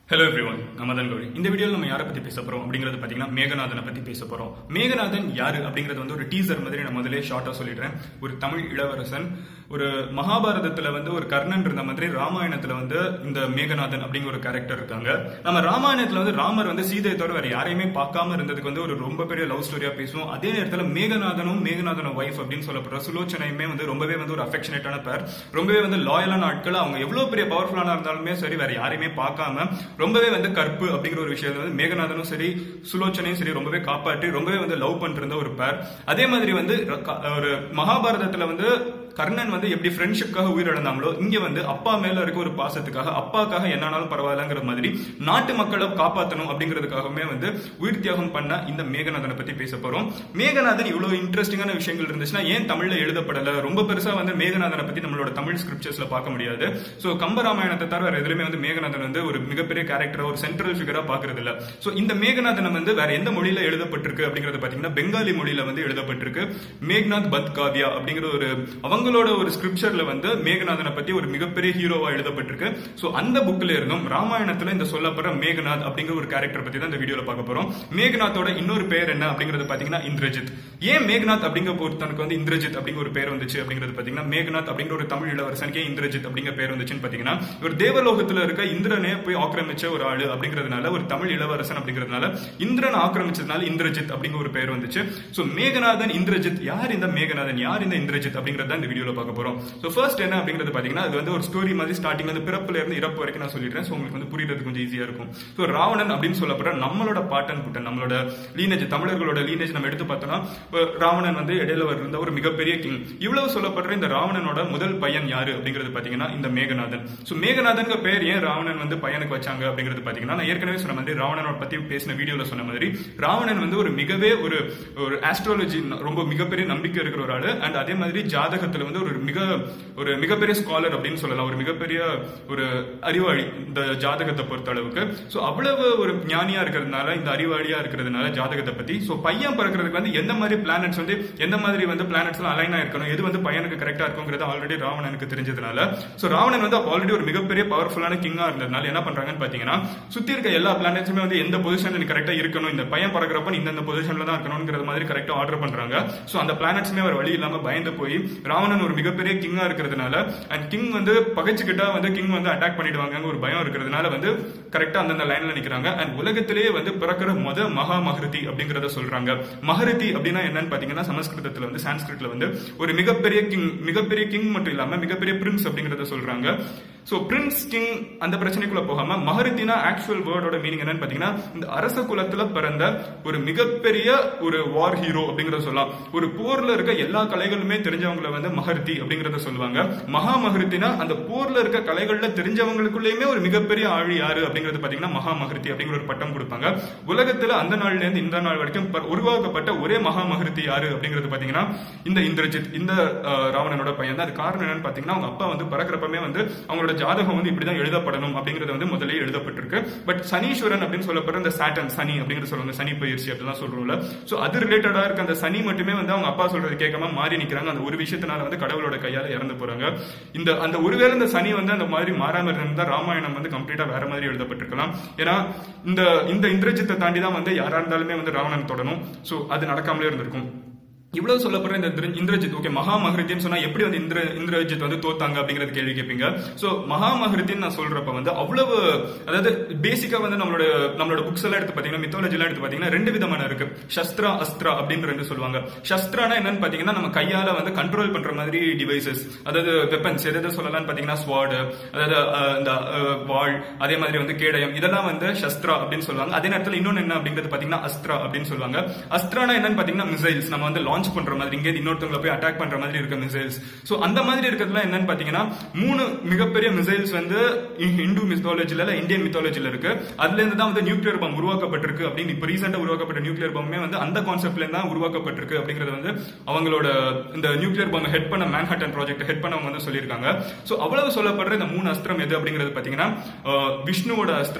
hello everyone நான் மதன் கௌரி இந்த வீடியோவில் நம்ம யாரை பத்தி பேச போறோம் அப்படிங்கறது பாத்தீங்கன்னா மேகநாதனை பத்தி பேச போறோம் மேகநாதன் யாரு அப்படிங்கறது வந்து ஒரு டீசர் மாதிரி நான் முதலே ஷார்ட்டா சொல்லிடுறேன் ஒரு தமிழ் இளவரசன் ஒரு மகாபாரதத்துல வந்து ஒரு கர்ணன் இருந்த மாதிரி ராமாயணத்துல வந்து இந்த மேகநாதன் அப்படிங்கிற ஒரு கேரக்டர் இருக்காங்க நம்ம ராமாயணத்துல வந்து ராமர் வந்து சீதையை தவிர வேற யாரையுமே பார்க்காம இருந்ததுக்கு வந்து ஒரு ரொம்ப பெரிய லவ் ஸ்டோரியா பேசுவோம் அதே நேரத்துல மேகநாதனும் மேகநாதன ஒய்ஃப் அப்படின்னு சொல்லப்படுற சுலோச்சனையுமே வந்து ரொம்பவே வந்து ஒரு அஃபெக்ஷனேட்டான பேர் ரொம்பவே வந்து லாயலான ஆட்கள் அவங்க எவ்வளவு பெரிய பவர்ஃபுல்லான இருந்தாலுமே சரி வேற யாரையுமே பார்க்காம ரொம்பவே வந்து கற்பு அப்படிங்கிற ஒரு விஷயத்தை வந்து மேகநாதனும் சரி சுலோச்சனையும் சரி ரொம்பவே காப்பாற்றி ரொம்பவே வந்து லவ் பண்ணிருந்த ஒரு பேர் அதே மாதிரி வந்து ர- ஒரு மகாபாரதத்துல வந்து கர்ணன் வந்து எப்படி ஃப்ரெண்ட்ஷிப்காக உயிரிழந்தாங்களோ இங்க வந்து அப்பா மேல இருக்க ஒரு பாசத்துக்காக அப்பாக்காக என்னானாலும் பரவாயில்லங்கிற மாதிரி நாட்டு மக்களை காப்பாத்தணும் அப்படிங்கிறதுக்காகவே வந்து உயிர் தியாகம் பண்ண இந்த மேகநாதனை பத்தி பேச போறோம் மேகநாதன் இவ்வளவு இன்ட்ரெஸ்டிங்கான விஷயங்கள் இருந்துச்சுன்னா ஏன் தமிழ்ல எழுதப்படல ரொம்ப பெருசா வந்து மேகநாதனை பத்தி நம்மளோட தமிழ் ஸ்கிரிப்சர்ஸ்ல பார்க்க முடியாது சோ கம்பராமாயணத்தை தவிர வேற எதுலயுமே வந்து மேகநாதன் வந்து ஒரு மிகப்பெரிய கேரக்டரா ஒரு சென்ட்ரல் ஃபிகரா பாக்குறது இல்ல சோ இந்த மேகநாதன் வந்து வேற எந்த மொழியில எழுதப்பட்டிருக்கு அப்படிங்கறது பாத்தீங்கன்னா பெங்காலி மொழியில வந்து எழுதப்பட்டிருக்கு மேக்நாத் பத் காவ்யா அப்படிங்கிற ஒரு அவங்களோட ஒரு ஸ்கிரிப்சர்ல வந்து மேகநாதனை பத்தி ஒரு மிகப்பெரிய ஹீரோவா எழுதப்பட்டிருக்கு சோ அந்த புக்ல இருந்தும் ராமாயணத்துல இந்த சொல்லப்படுற மேகநாத் அப்படிங்கிற ஒரு கேரக்டர் பத்தி தான் இந்த வீடியோல பார்க்க போறோம் மேகநாத்தோட இன்னொரு பேர் என்ன அப்படிங்கறது பாத்தீங்கன்னா இந்திரஜித் ஏன் மேகநாத் அப்படிங்கிற ஒருத்தனுக்கு வந்து இந்திரஜித் அப்படிங்கிற ஒரு பேர் வந்துச்சு அப்படிங்கிறது பாத்தீங்கன்னா மேகநாத் அப்படிங்கிற ஒரு தமிழ் இளவரசனுக்கே இந்திரஜித் அப்படிங்கிற பேர் வந்துச்சுன்னு பாத்தீங்கன்னா இவர் தேவலோகத்துல இருக்க இந்திரனே போய் ஆக்கிரமிச்ச ஒரு ஆளு அப்படிங்கிறதுனால ஒரு தமிழ் இளவரசன் அப்படிங்கிறதுனால இந்திரன் ஆக்கிரமிச்சதுனால இந்திரஜித் அப்படிங்கிற ஒரு பேர் வந்துச்சு சோ மேகநாதன் இந்திரஜித் யார் இந்த மேகநாதன் யார் இந்த இந்திரஜித் அப்படிங்கறத இந்த வீடியோல பார்க்க போறோம் சோ ஃபர்ஸ்ட் என்ன அப்படிங்கிறது பாத்தீங்கன்னா அது வந்து ஒரு ஸ்டோரி மாதிரி ஸ்டார்டிங்ல இருந்து பிறப்புல இருந்து இறப்பு வரைக்கும் நான் சொல்லிடுறேன் சோ உங்களுக்கு வந்து புரியுறது கொஞ்சம் ஈஸியா இருக்கும் சோ ராவணன் அப்படின்னு சொல்லப்படுற நம்மளோட பாட்டன் புட்டன் நம்மளோட லீனேஜ் தமிழர்களோட லீனேஜ் நம்ம எடுத்து பார்த்தோம்னா இப்ப ராவணன் வந்து இடையில இருந்த ஒரு மிகப்பெரிய கிங் இவ்வளவு சொல்லப்படுற இந்த ராவணனோட முதல் பையன் யாரு அப்படிங்கிறது பாத்தீங்கன்னா இந்த மேகநாதன் சோ மேகநாதன் பேர் ஏன் ராவணன் வந்து பையனுக்கு வச்சாங்க அப்படிங்கிறது பாத்தீங்கன்னா நான் ஏற்கனவே சொன்ன மாதிரி ராவணனோட பத்தி பேசின வீடியோல சொன்ன மாதிரி ராவணன் வந்து ஒரு மிகவே ஒரு ஒரு ஆஸ்ட்ராலஜி ரொம்ப மிகப்பெரிய நம்பிக்கை இருக்கிற ஒரு ஆளு அண்ட் அதே மாதிரி ஜாதகத்துல வந்து ஒரு மிக ஒரு மிகப்பெரிய ஸ்காலர் அப்படின்னு சொல்லலாம் ஒரு மிகப்பெரிய ஒரு அறிவாளி இந்த ஜாதகத்தை பொறுத்த அளவுக்கு சோ அவ்வளவு ஒரு ஞானியா இருக்கிறதுனால இந்த அறிவாளியா இருக்கிறதுனால ஜாதகத்தை பத்தி சோ பையன் பிறக்கிறதுக்கு வந்து எந்த மாதிரி பிளானட்ஸ் வந்து எந்த மாதிரி வந்து பிளானட்ஸ் எல்லாம் அலைனா இருக்கணும் எது வந்து பையனுக்கு கரெக்டா இருக்குங்கிறது ஆல்ரெடி ராவணனுக்கு தெரிஞ்சதுனால சோ ராவணன் வந்து ஆல்ரெடி ஒரு மிகப்பெரிய பவர்ஃபுல்லான கிங்கா இருந்ததுனால என்ன பண்றாங்கன்னு பாத்தீங்கன்னா சுத்தி இருக்க எல்லா பிளானட்ஸுமே வந்து எந்த பொசிஷன்ல நீ கரெக்டா இருக்கணும் இந்த பையன் பறக்கிறப்ப நீ இந்த பொசிஷன்ல தான் இருக்கணும்ங்கிற மாதிரி கரெக்டா ஆர்டர் பண்றாங்க சோ அந்த பிளானட்ஸுமே ஒரு வழி இல்லாம பயந்து போய் ராவணன் ஒரு மிகப்பெரிய கிங்கா இருக்கிறதுனால அண்ட் கிங் வந்து பகைச்சுக்கிட்டா வந்து கிங் வந்து அட்டாக் பண்ணிடுவாங்க ஒரு பயம் இருக்கிறதுனால வந்து கரெக்டா அந்தந்த லைன்ல நிக்கிறாங்க அண்ட் உலகத்திலேயே வந்து பிறக்கிற முத மகா மகரிதி அப்படிங்கறத சொல்றாங்க மகரிதி அப்படின்னா என்னன்னு பாத்தீங்கன்னா சமஸ்கிருதத்துல வந்து சான்ஸ்கிரிட்ல வந்து ஒரு மிகப்பெரிய கிங் மிகப்பெரிய கிங் மட்டும் இல்லாம மிகப்பெரிய பிரின்ஸ் அப்படிங்கறத சொல்றாங்க சோ பிரின்ஸ் கிங் அந்த பிரச்சனைக்குள்ள போகாம மகரித்தினா ஆக்சுவல் வேர்டோட மீனிங் என்னன்னு பாத்தீங்கன்னா இந்த அரச குலத்துல பிறந்த ஒரு மிகப்பெரிய ஒரு வார் ஹீரோ அப்படிங்கறத சொல்லலாம் ஒரு போர்ல இருக்க எல்லா கலைகளுமே தெரிஞ்சவங்கள வந்து மகரித்தி அப்படிங்கறத சொல்லுவாங்க மகா மகரித்தினா அந்த போர்ல இருக்க கலைகள்ல தெரிஞ்சவங்களுக்குள்ளயுமே ஒரு மிகப்பெரிய ஆழி யாரு அப்படிங்கறது பாத்தீங்கன்னா மகா மகரித்தி அப்படிங்கிற ஒரு பட்டம் கொடுப்பாங்க உலகத்துல அந்த நாள்ல இருந்து இந்த நாள் வரைக்கும் ப- உருவாக்கப்பட்ட ஒரே மகா மகரித்தி யாரு அப்படிங்கிறது பாத்தீங்கன்னா இந்த இந்திரஜித் இந்த அஹ், ராவணனோட பையன் தான் அது காரணம் என்னன்னு பாத்தீங்கன்னா அவங்க அப்பா வந்து பறக்கிறப்பமே வந்து அவங்களோட ஜாதகம் வந்து இப்படிதான் எழுதப்படணும் அப்படிங்கறது வந்து முதல்ல எழுதப்பட்டிருக்கு பட் சனீஸ்வரன் அப்படின்னு சொல்லப்படுற இந்த சாட்டன் சனி அப்படிங்கிற சொல்லுவாங்க சனி பயிற்சி அப்படிலாம் சொல்றோம்ல சோ அது ரிலேட்டடா இருக்க அந்த சனி மட்டுமே வந்து அவங்க அப்பா சொல்றது கேட்காம மாறி நிக்கிறாங்க அந்த ஒரு விஷயத்தினால வந்து கடவுளோட கையால இறந்து போறாங்க இந்த அந்த ஒருவேளை இந்த சனி வந்து அந்த மாதிரி மாறாம இருந்தா ராமாயணம் வந்து கம்ப்ளீட்டா வேற மாதிரி எழுதப்பட்டிருக்கலாம் ஏன்னா இந்த இந்த இந்திரஜித்தை தாண்டி தான் வந்து யாரா இருந்தாலுமே வந்து ராவணன் தொடணும் சோ அது நடக்காமலே இருந்திருக்கும் இவ்வளவு சொல்லப்படுற இந்த இந்திர- இந்திரஜித் ஓகே மகா மகரித்தின்னு சொன்னா எப்படி வந்து இந்திர இந்திரஜித் வந்து தோத்தாங்க அப்படிங்கறது கேள்வி கேட்பீங்க சோ மகா மகரித்தின்னு நான் சொல்றப்ப வந்து அவ்வளவு அதாவது பேசிக்கா வந்து நம்மளோட நம்மளோட புக்ஸ் எல்லாம் எடுத்து பாத்தீங்கன்னா மித்தாலஜி எல்லாம் எடுத்து பாத்தீங்கன்னா ரெண்டு விதமான இருக்கு சஸ்திரா அஸ்திரா அப்படின்னு ரெண்டு சொல்லுவாங்க சஸ்திரானா என்னன்னு பாத்தீங்கன்னா நம்ம கையால வந்து கண்ட்ரோல் பண்ற மாதிரி டிவைசஸ் அதாவது வெப்பன்ஸ் எது எது சொல்லலாம்னு பாத்தீங்கன்னா ஸ்வாடு அதாவது அஹ், இந்த அஹ், வாள் அதே மாதிரி வந்து கேடயம் இதெல்லாம் வந்து சஸ்திரா அப்படின்னு சொல்லுவாங்க அதே நேரத்துல இன்னொன்னு என்ன அப்படிங்கிறது பாத்தீங்கன்னா அஸ்திரா அப்படின்னு சொல்லுவாங்க அஸ்திரானா என்னன்னு பாத்தீங்கன்னா மிசைல்ஸ் நம்ம வந்து லான்ச் பண்ற மாதிரி இங்கே இன்னொருத்தவங்களை போய் அட்டாக் பண்ற மாதிரி இருக்க மிசைல்ஸ் சோ அந்த மாதிரி இருக்கிறதுலாம் என்னன்னு பாத்தீங்கன்னா மூணு மிகப்பெரிய மிசைல்ஸ் வந்து இந்து மித்தாலஜில இல்ல இந்தியன் மித்தாலஜில இருக்கு அதுல இருந்து தான் வந்து நியூக்ளியர் பம் உருவாக்கப்பட்டிருக்கு அப்படின்னு இப்ப ரீசெண்டா உருவாக்கப்பட்ட நியூக்ளியர் பம்மே வந்து அந்த கான்செப்ட்ல இருந்து தான் உருவாக்கப்பட்டிருக்கு அப்படிங்கறது வந்து அவங்களோட இந்த நியூக்ளியர் பம் ஹெட் பண்ண மேன்ஹட்டன் ப்ராஜெக்ட் ஹெட் பண்ணவங்க வந்து சொல்லியிருக்காங்க சோ அவ்வளவு சொல்லப்படுற இந்த மூணு அஸ்திரம் எது அப்படிங்கிறது பாத்தீங்கன்னா அஹ், விஷ்ணுவோட அஸ்திரம்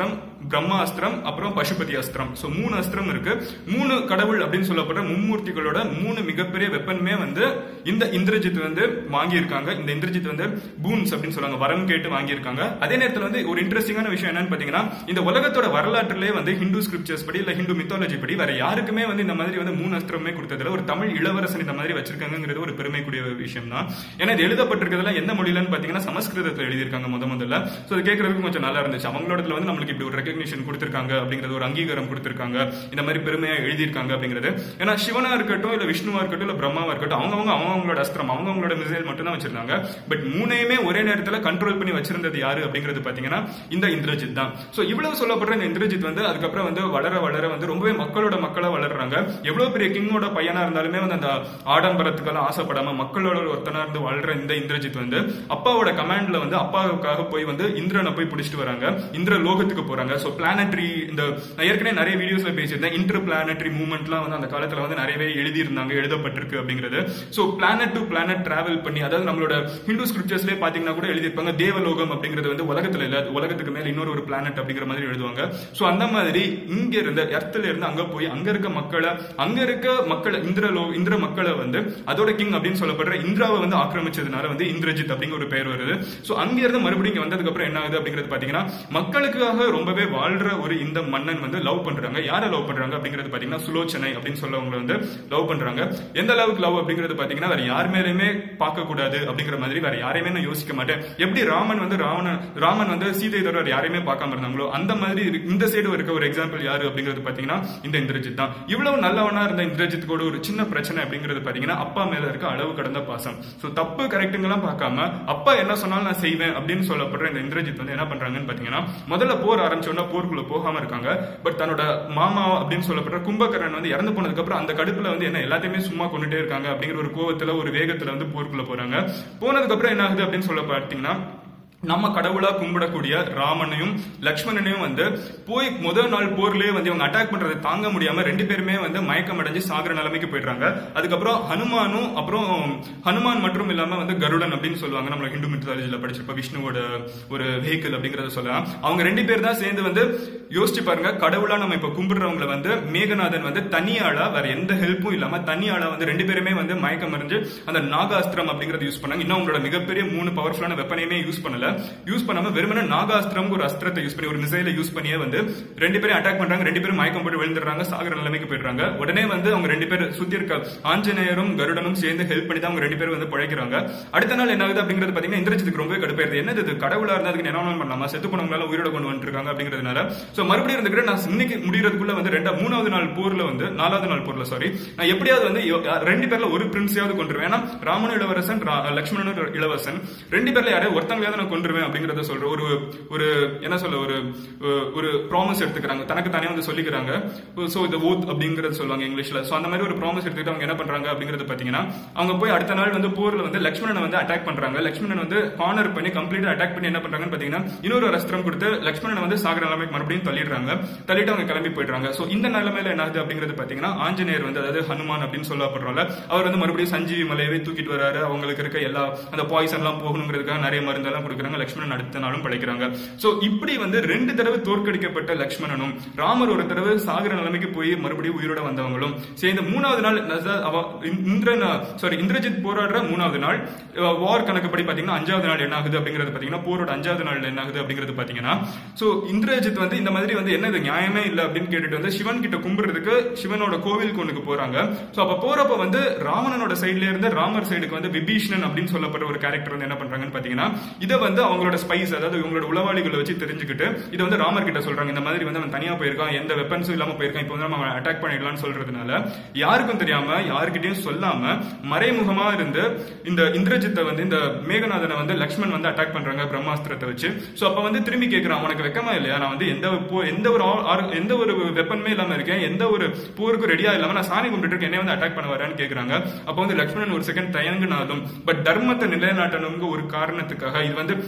பிரம்மாஸ்திரம் அப்புறம் பசுபதி அஸ்திரம் ஸோ மூணு அஸ்திரம் இருக்கு மூணு கடவுள் அப்படின்னு சொல்லப்படுற மும்மூர்த்திகளோட மூணு மிகப்பெரிய வெப்பனுமே வந்து இந்த இந்திரஜித் வந்து வாங்கியிருக்காங்க இந்த இந்திரஜித் வந்து பூன்ஸ் அப்படின்னு சொல்லுவாங்க வரம் கேட்டு வாங்கியிருக்காங்க அதே நேரத்தில் வந்து ஒரு இன்ட்ரெஸ்டிங்கான விஷயம் என்னன்னு பாத்தீங்கன்னா இந்த உலகத்தோட வரலாற்றிலே வந்து ஹிந்து ஸ்கிரிப்சர்ஸ் படி இல்ல ஹிந்து மித்தாலஜி படி வேற யாருக்குமே வந்து இந்த மாதிரி வந்து மூணு அஸ்திரமே கொடுத்ததுல ஒரு தமிழ் இளவரசன் இந்த மாதிரி வச்சிருக்காங்கிறது ஒரு பெருமைக்குரிய விஷயம் தான் ஏன்னா இது எழுதப்பட்டிருக்கிறதுல எந்த மொழியிலன்னு பாத்தீங்கன்னா சமஸ்கிருதத்தில் எழுதியிருக்காங்க முத முதல்ல ஸோ அது கேட்கறதுக்கு கொஞ்சம் நல்லா இருந்துச்சு அவங்களோட வந்து நம்மளுக்கு இப்படி ஒரு ரெகக்னிஷன் கொடுத்திருக்காங்க அப்படிங்கிறது ஒரு அங்கீகாரம் கொடுத்திருக்காங்க இந்த மாதிரி பெருமையா எழுதியிருக்காங்க அப்படிங்கிறது ஏன்னா சிவனா இருக்கட்டும் இல்ல விஷ்ணுவா இருக்கட்டும் இல்ல பிரம்மாவா இருக்கட்டும் அவங்கவங்க அவங்களோட அஸ்திரம் அவங்கவங்களோட மிசைல் மட்டும் தான் வச்சிருந்தாங்க பட் மூணையுமே ஒரே நேரத்தில் கண்ட்ரோல் பண்ணி வச்சிருந்தது யாரு அப்படிங்கிறது பாத்தீங்கன்னா இந்த இந்திரஜித் தான் ஸோ இவ்வளவு சொல்லப்படுற இந்த இந்திரஜித் வந்து அதுக்கப்புறம் வந்து வளர வளர வந்து ரொம்பவே மக்களோட மக்களா வளர்றாங்க எவ்வளவு பெரிய கிங்கோட பையனா இருந்தாலுமே வந்து அந்த ஆடம்பரத்துக்கெல்லாம் ஆசைப்படாம மக்களோட ஒருத்தனா இருந்து வாழ்ற இந்த இந்திரஜித் வந்து அப்பாவோட கமாண்ட்ல வந்து அப்பாவுக்காக போய் வந்து இந்திரனை போய் பிடிச்சிட்டு வராங்க இந்திர லோகத்துக்கு போறாங்க ஸோ பிளானட்ரி இந்த நான் ஏற்கனவே நிறைய வீடியோஸ்ல பேசியிருந்தேன் இன்டர் பிளானட்ரி மூவ்மெண்ட்லாம் வந்து அந்த காலத்துல வந்து நிறையவே எழுதியிருந்தாங்க எழுதப்பட்டிருக்கு அப்படிங்கிறது so planet to planet travel பண்ணி அதாவது நம்மளோட ஹிந்து ஸ்கிரிப்சர்ஸ்லேயே பாத்தீங்கன்னா கூட எழுதியிருப்பாங்க தேவலோகம் அப்படிங்கிறது வந்து உலகத்துல இல்ல அது உலகத்துக்கு மேல இன்னொரு ஒரு பிளானட் அப்படிங்கிற மாதிரி எழுதுவாங்க ஸோ அந்த மாதிரி இங்க இருந்த எர்த்துல இருந்து அங்க போய் அங்க இருக்க மக்களை அங்க இருக்க மக்களை இந்திரலோ இந்திர மக்களை வந்து அதோட கிங் அப்படின்னு சொல்லப்படுற இந்திராவை வந்து ஆக்கிரமிச்சதுனால வந்து இந்திரஜித் அப்படிங்கிற ஒரு பெயர் வருது ஸோ அங்க இருந்து மறுபடியும் இங்க வந்ததுக்கு அப்புறம் என்ன ஆகுது அப்படிங்கிறது பாத்தீங்கன்னா மக்களுக்காக ரொம்பவே வாழ்ற ஒரு இந்த மன்னன் வந்து லவ் பண்றாங்க யாரை லவ் பண்றாங்க அப்படிங்கிறது பாத்தீங்கன்னா சுலோச்சனை அப்படின்னு சொல்லவங்க வந்து லவ் பண்றாங்க எந்த அளவுக்கு லவ் அப்படிங்கிறது பாத்தீங்கன்னா வேற யார் மேலேயுமே பார்க்க கூடாது அப்படிங்கிற மாதிரி வேற யாரையுமே நான் யோசிக்க மாட்டேன் எப்படி ராமன் வந்து ராவணன் ராமன் வந்து சீதை தவிர வேற யாரையுமே பார்க்காம இருந்தாங்களோ அந்த மாதிரி இருக்கு- இந்த சைடு இருக்க ஒரு எக்ஸாம்பிள் யாரு அப்படிங்கிறது பாத்தீங்கன்னா இந்த இந்திரஜித் தான் இவ்வளவு நல்லவனா இருந்த இந்திரஜித் கூட ஒரு சின்ன பிரச்சனை அப்படிங்கிறது பாத்தீங்கன்னா அப்பா மேல இருக்க அளவு கடந்த பாசம் சோ தப்பு கரெக்டுங்கெல்லாம் பார்க்காம அப்பா என்ன சொன்னாலும் நான் செய்வேன் அப்படின்னு சொல்லப்படுற இந்த இந்திரஜித் வந்து என்ன பண்றாங்கன்னு பாத்தீங்கன்னா முதல்ல போர் ஆரம்பிச்ச உடனே போருக்குள்ள போகாம இருக்காங்க பட் தன்னோட மாமா அப்படின்னு சொல்லப்படுற கும்பகர்ணன் வந்து இறந்து போனதுக்கு அப்புறம் அந்த கடுப்புல வந்து என்ன எல்லாத்தையுமே சும்மா கொண்டுட்டே இருக்காங்க அப்படிங்கிற ஒரு கோவத்துல ஒரு வேகத்துல வந்து போருக்குள்ள போறாங்க போனதுக்கு அப்புறம் என்ன ஆகுது அப்படின்னு சொல்ல பார்த்தீங்கன்னா நம்ம கடவுளா கும்பிடக்கூடிய ராமனையும் லக்ஷ்மணனையும் வந்து போய் முதல் நாள் போர்லயே வந்து இவங்க அட்டாக் பண்றதை தாங்க முடியாம ரெண்டு பேருமே வந்து மயக்கம் அடைஞ்சு சாகுற நிலைமைக்கு போயிடுறாங்க அதுக்கப்புறம் ஹனுமானும் அப்புறம் ஹனுமான் மட்டும் இல்லாம வந்து கருடன் அப்படின்னு சொல்லுவாங்க நம்ம ஹிந்து மித்தாலஜில படிச்சிருப்ப விஷ்ணுவோட ஒரு வெஹிக்கிள் அப்படிங்கறத சொல்லலாம் அவங்க ரெண்டு பேர் தான் சேர்ந்து வந்து யோசிச்சு பாருங்க கடவுளா நம்ம இப்ப கும்பிடுறவங்கள வந்து மேகநாதன் வந்து தனியாளா வேற எந்த ஹெல்ப்பும் இல்லாம தனியாளா வந்து ரெண்டு பேருமே வந்து மயக்கம் அறிஞ்சு அந்த நாகாஸ்திரம் அப்படிங்கறத யூஸ் பண்ணாங்க இன்னும் அவங்களோட மிகப்பெரிய மூணு பவர்ஃபுல்லான வெப்பனையுமே யூஸ் பண்ணல யூஸ் பண்ணாம வெறுமனே நாகாஸ்திரம் ஒரு அஸ்திரத்தை யூஸ் பண்ணி ஒரு மிசைலை யூஸ் பண்ணியே வந்து ரெண்டு பேரும் அட்டாக் பண்றாங்க ரெண்டு பேரும் மயக்கம் போட்டு விழுந்துடுறாங்க சாகுற நிலைமைக்கு போயிடுறாங்க உடனே வந்து அவங்க ரெண்டு பேர் சுத்தி இருக்க ஆஞ்சநேயரும் கருடனும் சேர்ந்து ஹெல்ப் பண்ணி தான் அவங்க ரெண்டு பேரும் வந்து பிழைக்கிறாங்க அடுத்த நாள் என்ன ஆகுது அப்படிங்கிறது பாத்தீங்கன்னா இந்திரஜித்துக்கு ரொம்பவே கடுப்பாயிருது என்னது இது கடவுளா இருந்தா அதுக்கு என்ன பண்ணலாமா செத்து போனவங்களால உயிரோட கொண்டு வந்துருக்காங்க அப்படிங்கிறதுனால சோ மறுபடியும் இருந்துக்கிட்டு நான் இன்னைக்கு முடியறதுக்குள்ள வந்து ரெண்டா மூணாவது நாள் போர்ல வந்து நாலாவது நாள் போர்ல சாரி நான் எப்படியாவது வந்து யோ- ரெண்டு பேர்ல ஒரு பிரின்ஸையாவது கொண்டுருவேன் ஏன்னா ராமனும் இளவரசன் ரா- லக்ஷ்மணனும் இளவரசன் ரெண்டு பேர்ல யாரையும் ஒருத்தங்களையாவது நான் கொண்டுருவேன் அப்படிங்கறத சொல்றேன் ஒரு ஒரு என்ன சொல்ல ஒரு ஒரு ப்ராமிஸ் எடுத்துக்கிறாங்க தனக்கு தானே வந்து சொல்லிக்கிறாங்க சோ இந்த ஓத் அப்படிங்கறது சொல்லுவாங்க இங்கிலீஷ்ல சோ அந்த மாதிரி ஒரு ப்ராமிஸ் எடுத்துக்கிட்டு அவங்க என்ன பண்றாங்க அப்படிங்கறது பாத்தீங்கன்னா அவங்க போய் அடுத்த நாள் வந்து போர்ல வந்து லக்ஷ்மணனை வந்து அட்டாக் பண்றாங்க லக்ஷ்மணன் வந்து கார்னர் பண்ணி கம்ப்ளீட்டா அட்டாக் பண்ணி என்ன பண்றாங்கன்னு பாத்தீங்கன்னா இன்னொரு ஒரு அஸ்திரம் கொடுத்து லக்ஷ்மணனை வந்து சாகர நிலைமைக்கு மறுபடியும் தள்ளிடுறாங்க தள்ளிட்டு அவங்க கிளம்பி போயிடுறாங்க சோ இந்த நிலைமையில என்ன ஆகுது அப்படிங்கிறது பாத்தீங்கன்னா ஆஞ்சநேயர் வந்து அதாவது ஹனுமான் அப்படின்னு சொல்லப்படுறோம்ல அவர் வந்து மறுபடியும் சஞ்சீவி மலையவே தூக்கிட்டு வராரு அவங்களுக்கு இருக்க எல்லா அந்த பாய்சன் எல்லாம் போகணுங்கிறதுக்காக நிறைய மருந்தெல்லாம் கொடுக்குறாங்க லக்ஷ்மணன் அடுத்த நாளும் படைக்கிறாங்க சோ இப்படி வந்து ரெண்டு தடவை தோற்கடிக்கப்பட்ட லக்ஷ்மணனும் ராமர் ஒரு தடவை சாகர நிலைமைக்கு போய் மறுபடியும் உயிரோட வந்தவங்களும் சேர்ந்து மூணாவது நாள் நச- அவ- இந்திரன் சாரி இந்திரஜித் போராடுற மூணாவது நாள் வார் கணக்குப்படி பாத்தீங்கன்னா அஞ்சாவது நாள் என்ன ஆகுது அப்படிங்கிறது பாத்தீங்கன்னா போரோட அஞ்சாவது நாள் என்ன ஆகுது அப்படிங்கிறது பாத்தீங்கன்னா சோ இந்திரஜித் வந்து இந்த மாதிரி வந்து என்ன இது நியாயமே இல்ல அப்படின்னு கேட்டுட்டு வந்து சிவன் கிட்ட கும்பிடுறதுக்கு சிவனோட கோவில் கொண்டுக்கு போறாங்க சோ அப்ப போறப்ப வந்து ராவணனோட சைடுல இருந்து ராமர் சைடுக்கு வந்து விபீஷணன் அப்படின்னு சொல்லப்படுற ஒரு கேரக்டர் வந்து என்ன பண்றாங்கன்னு பாத்தீங்கன்னா இதை வந்து அவங்களோட ஸ்பைஸ் அதாவது இவங்களோட உளவாளிகளை வச்சு தெரிஞ்சுக்கிட்டு இதை வந்து ராமர் கிட்ட சொல்றாங்க இந்த மாதிரி வந்து அவன் தனியா போயிருக்கான் எந்த வெப்பன்ஸும் இல்லாம போயிருக்கான் இப்போ வந்து நம்ம அட்டாக் பண்ணிடலாம்னு சொல்றதுனால யாருக்கும் தெரியாம யாருக்கிட்டையும் சொல்லாம மறைமுகமா இருந்து இந்த இந்திரஜித்தை வந்து இந்த மேகநாதனை வந்து லக்ஷ்மண் வந்து அட்டாக் பண்றாங்க பிரம்மாஸ்திரத்தை வச்சு சோ அப்ப வந்து திரும்பி கேக்குறான் உனக்கு வெக்கமா இல்லையா நான் வந்து எந்த போ- எந்த ஒரு ஆ- ஆர்- எந்த ஒரு வெப்பனுமே இல்லாம இருக்கேன் எந்த ஒரு போருக்கும் ரெடியா இல்லாம நான் சாமி கும்பிட்டு இருக்கேன் என்னை வந்து அட்டாக் பண்ண வரேன்னு கேக்குறாங்க அப்ப வந்து லக்ஷ்மணன் ஒரு செகண்ட் தயங்குனாலும் பட் தர்மத்தை நிலைநாட்டணுங்க ஒரு காரணத்துக்காக இது வந்து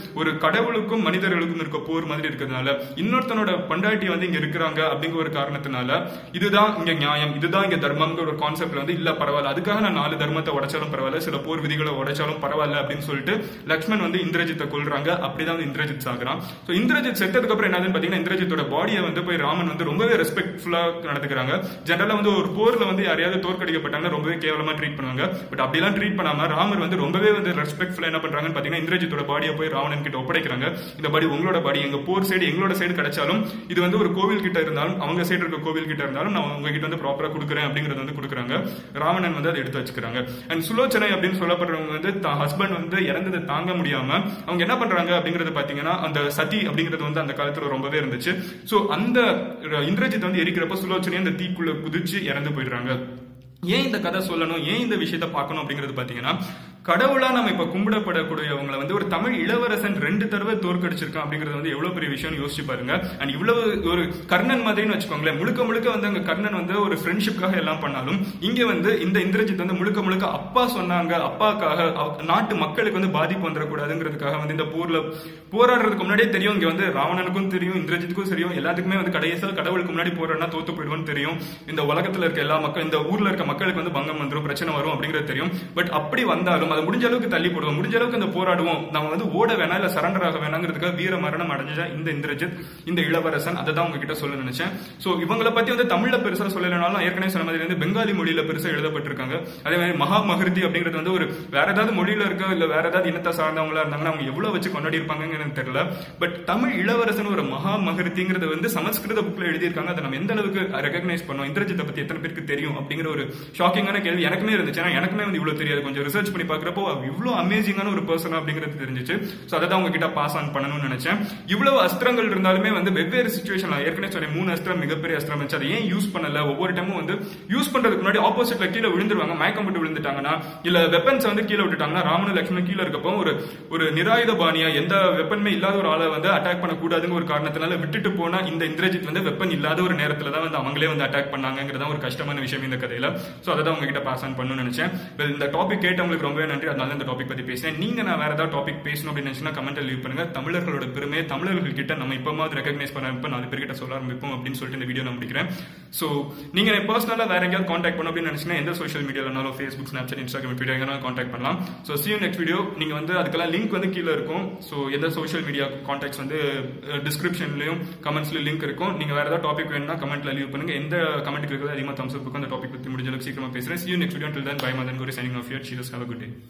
ஒரு கடவுளுக்கும் மனிதர்களுக்கும் இருக்க போர் மாதிரி இருக்கிறதுனால இன்னொருத்தனோட பண்டாட்டி வந்து இங்க இருக்கிறாங்க அப்படிங்கிற ஒரு காரணத்தினால இதுதான் இங்க நியாயம் இதுதான் இங்க தர்மம்ங்கிற ஒரு கான்செப்ட்ல வந்து இல்ல பரவாயில்ல அதுக்காக நான் நாலு தர்மத்தை உடைச்சாலும் பரவாயில்ல சில போர் விதிகளை உடைச்சாலும் பரவாயில்ல அப்படின்னு சொல்லிட்டு லக்ஷ்மண் வந்து இந்திரஜித்தை கொல்றாங்க அப்படிதான் வந்து இந்திரஜித் சாகுறான் சோ இந்திரஜித் செத்ததுக்கு அப்புறம் என்னதுன்னு பாத்தீங்கன்னா இந்திரஜித்தோட பாடியை வந்து போய் ராமன் வந்து ரொம்பவே ரெஸ்பெக்ட்ஃபுல்லா நடந்துக்கிறாங்க ஜெனரலா வந்து ஒரு போர்ல வந்து யாரையாவது தோற்கடிக்கப்பட்டாங்கன்னா ரொம்பவே கேவலமா ட்ரீட் பண்ணுவாங்க பட் அப்படிலாம் ட்ரீட் பண்ணாம ராமர் வந்து ரொம்பவே வந்து ரெஸ்பெக்ட்ஃபுல்லா என்ன பண்றாங்கன்னு பாத்தீங்கன்னா இந்திரஜித்தோட பாடியை போய் ராவணன் கிட்ட ஒப்படைக்கிறாங்க இந்த பாடி உங்களோட பாடி எங்க போர் சைடு எங்களோட சைடு கிடைச்சாலும் இது வந்து ஒரு கோவில் கிட்ட இருந்தாலும் அவங்க சைடு இருக்க கோவில் கிட்ட இருந்தாலும் நான் உங்ககிட்ட வந்து ப்ராப்பரா கொடுக்குறேன் அப்படிங்கறது வந்து கொடுக்குறாங்க ராவணன் வந்து அதை எடுத்து வச்சுக்கிறாங்க அண்ட் சுலோச்சனை அப்படின்னு சொல்லப்படுறவங்க வந்து ஹஸ்பண்ட் வந்து இறந்ததை தாங்க முடியாம அவங்க என்ன பண்றாங்க அப்படிங்கறது பாத்தீங்கன்னா அந்த சதி அப்படிங்கிறது வந்து அந்த காலத்துல ரொம்பவே இருந்துச்சு சோ அந்த இந்திரஜித் வந்து எரிக்கிறப்ப சுலோச்சனை அந்த தீக்குள்ள குதிச்சு இறந்து போயிடுறாங்க ஏன் இந்த கதை சொல்லணும் ஏன் இந்த விஷயத்த பார்க்கணும் அப்படிங்கிறது பாத்தீங்கன்னா கடவுளா நம்ம இப்ப கும்பிடப்படக்கூடியவங்களை வந்து ஒரு தமிழ் இளவரசன் ரெண்டு தடவை தோற்கடிச்சிருக்கான் அப்படிங்கிறது வந்து எவ்வளவு பெரிய விஷயம் யோசிச்சு பாருங்க அண்ட் இவ்வளவு ஒரு கர்ணன் மாதிரின்னு வச்சுக்கோங்களேன் முழுக்க முழுக்க வந்து அங்க கர்ணன் வந்து ஒரு ஃப்ரெண்ட்ஷிப்காக எல்லாம் பண்ணாலும் இங்க வந்து இந்த இந்திரஜித் வந்து முழுக்க முழுக்க அப்பா சொன்னாங்க அப்பாக்காக நாட்டு மக்களுக்கு வந்து பாதிப்பு வந்துடக்கூடாதுங்கிறதுக்காக வந்து இந்த போர்ல போராடுறதுக்கு முன்னாடியே தெரியும் இங்க வந்து ராவணனுக்கும் தெரியும் இந்திரஜித்துக்கும் தெரியும் எல்லாத்துக்குமே வந்து கடைசியில் கடவுளுக்கு முன்னாடி போராடினா தோத்து போயிடுவோம்னு தெரியும் இந்த உலகத்துல இருக்க எல்லா மக்கள் இந்த ஊர்ல இருக்க மக்களுக்கு வந்து பங்கம் வந்துடும் பிரச்சனை வரும் அப்படிங்கிறது தெரியும் பட் அப்படி வந்தாலும் அதை முடிஞ்ச அளவுக்கு தள்ளி போடுவோம் முடிஞ்ச அளவுக்கு அந்த போராடுவோம் நம்ம வந்து ஓட வேணாம் இல்ல சரண்டர் ஆக வேணாங்கிறதுக்காக வீர மரணம் அடைஞ்ச இந்த இந்திரஜித் இந்த இளவரசன் அதை தான் உங்ககிட்ட சொல்ல நினைச்சேன் சோ இவங்களை பத்தி வந்து தமிழ்ல பெருசா சொல்லலைனாலும் ஏற்கனவே சொன்ன மாதிரி வந்து பெங்காலி மொழியில பெருசா எழுதப்பட்டிருக்காங்க அதே மாதிரி மகா மகிருதி அப்படிங்கிறது வந்து ஒரு வேற ஏதாவது மொழியில இருக்க இல்ல வேற ஏதாவது இனத்தை சார்ந்தவங்களா இருந்தாங்கன்னா அவங்க எவ்வளவு வச்சு கொண்டாடி இருப்பாங்கன்னு எனக்கு தெரியல பட் தமிழ் இளவரசன் ஒரு மகா மகிருதிங்கிறது வந்து சமஸ்கிருத புக்ல எழுதியிருக்காங்க அதை நம்ம எந்த அளவுக்கு ரெகக்னைஸ் பண்ணோம் இந்திரஜித்தை பத்தி எத்தனை பேருக்கு தெரியும் அப்படிங்கிற ஒரு ஷாக்கிங்கான கேள்வி எனக்குமே இருந்துச்சு ஏன்னா எனக்குமே வந்து இவ்வளவு தெரியாது கொஞ்சம் ரிசர்ச் பண்ணி பாக்குறப்போ இவ்வளவு அமேசிங்கான ஒரு பர்சன் அப்படிங்கிறது தெரிஞ்சிச்சு சோ அதை தான் உங்ககிட்ட பாஸ் ஆன் பண்ணணும்னு நினைச்சேன் இவ்வளவு அஸ்திரங்கள் இருந்தாலுமே வந்து வெவ்வேறு சுச்சுவேஷன்ல ஏற்கனவே சொன்ன மூணு அஸ்திரம் மிகப்பெரிய அஸ்திரம் இருந்துச்சு அதை ஏன் யூஸ் பண்ணல ஒவ்வொரு டைமும் வந்து யூஸ் பண்றதுக்கு முன்னாடி ஆப்போசிட்ல கீழே விழுந்துருவாங்க மயக்கம் போட்டு விழுந்துட்டாங்கன்னா இல்ல வெப்பன்ஸ் வந்து கீழே விட்டுட்டாங்கன்னா ராமனு லட்சுமணன் கீழே இருக்கப்போ ஒரு ஒரு நிராயுத பாணியா எந்த வெப்பனுமே இல்லாத ஒரு ஆளை வந்து அட்டாக் பண்ணக்கூடாதுங்க ஒரு காரணத்தினால விட்டுட்டு போனா இந்த இந்திரஜித் வந்து வெப்பன் இல்லாத ஒரு நேரத்துல தான் வந்து அவங்களே வந்து அட்டாக் பண்ணாங்கிறதா ஒரு கஷ்டமான விஷயம் இந்த கதையில சோ அதை தான் உங்ககிட்ட பாஸ் ஆன் பண்ணணும்னு நினைச்சேன் இந்த டாபிக் கேட்டவங்களுக்கு ரொம்பவே நன்றி அதனால இந்த டாபிக் பத்தி பேசினேன் நீங்க நான் வேற ஏதாவது டாபிக் பேசணும் அப்படின்னு நினைச்சுன்னா கமெண்ட் லீவ் பண்ணுங்க தமிழர்களோட பெருமை தமிழர்கள் கிட்ட நம்ம இப்பமாவது ரெகக்னைஸ் பண்ண இப்ப நாலு பேர்கிட்ட சொல்ல ஆரம்பிப்போம் அப்படின்னு சொல்லிட்டு இந்த வீடியோ நான் முடிக்கிறேன் சோ நீங்க பர்சனலா வேற எங்கேயாவது காண்டாக்ட் பண்ணணும் அப்படின்னு நினைச்சுன்னா எந்த சோஷியல் மீடியாலனாலும் ஃபேஸ்புக் ஸ்னாப்சாட் இன்ஸ்டாகிராம் ட்விட்டர் எங்கனாலும் காண்டாக்ட் பண்ணலாம் ஸோ சி நெக்ஸ்ட் வீடியோ நீங்க வந்து அதுக்கெல்லாம் லிங்க் வந்து கீழே இருக்கும் ஸோ எந்த சோஷியல் மீடியா காண்டாக்ட்ஸ் வந்து டிஸ்கிரிப்ஷன்லயும் கமெண்ட்ஸ்லயும் லிங்க் இருக்கும் நீங்க வேற ஏதாவது டாபிக் வேணும்னா கமெண்ட்ல லீவ் பண்ணுங்க எந்த கமெண்ட் இருக்கிறது அதிகமாக தம்ஸ் அப் அந்த டாபிக் பத்தி முடிஞ்ச அளவுக்கு சீக்கிரமா பேசுறேன் see next video till then bye Madan Gowri signing off your serious have good day